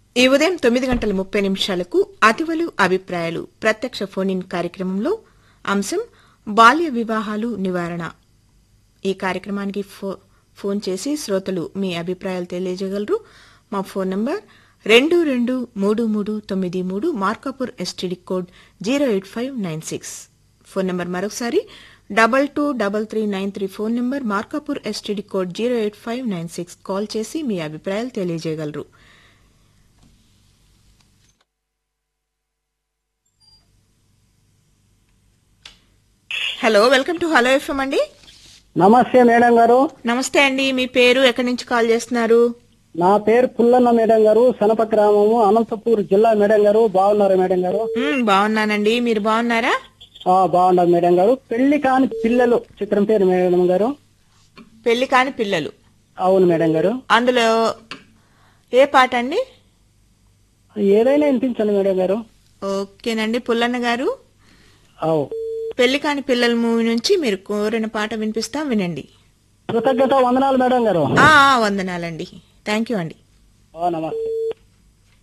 ఈ ఉదయం తొమ్మిది గంటల ముప్పై నిమిషాలకు అతివలు అభిప్రాయాలు ప్రత్యక్ష ఫోన్ ఇన్ కార్యక్రమంలో అంశం బాల్య వివాహాలు నివారణ ఈ కార్యక్రమానికి ఫో- ఫోన్ చేసి శ్రోతలు మీ అభిప్రాయాలు తెలియజేయగలరు మా ఫోన్ నంబర్ రెండు రెండు మూడు మూడు తొమ్మిది మూడు Markapur STD code zero eight five nine six phone number మరొకసారి double two double three nine three phone number Markapur STD code zero eight five nine six call చేసి మీ అభిప్రాయాలు తెలియజేయగలరు hello welcome to hello FM అండి నమస్తే మేడం గారు నమస్తే అండి మీ పేరు ఎక్కడి నుంచి కాల్ చేస్తున్నారు నా పేరు పుల్లన్న మేడం గారు సనప గ్రామము అనంతపూర్ జిల్లా మేడం గారు బాగున్నారు మేడం గారు మ్మ్, బాగున్నానండి మీరు బాగున్నారా ఆ బాగున్నారు మేడం గారు పెళ్లి కాని పిల్లలు చిత్రం పేరు మేడం గారు పెళ్లి కాని పిల్లలు అవును మేడం గారు అందులో ఏ పాట అండి ఏదైనా వినిపించండి మేడం గారు ఓకేనండి పుల్లన్న గారు అవు పెళ్లి కాని పిల్లల మూవీ నుంచి మీరు కోరిన పాట వినిపిస్తాం వినండి కృతజ్ఞత వందనాలు మేడం గారు ఆ ఆ, వందనాలండి థ్యాంక్ యూ అండి ఆ, నమస్తే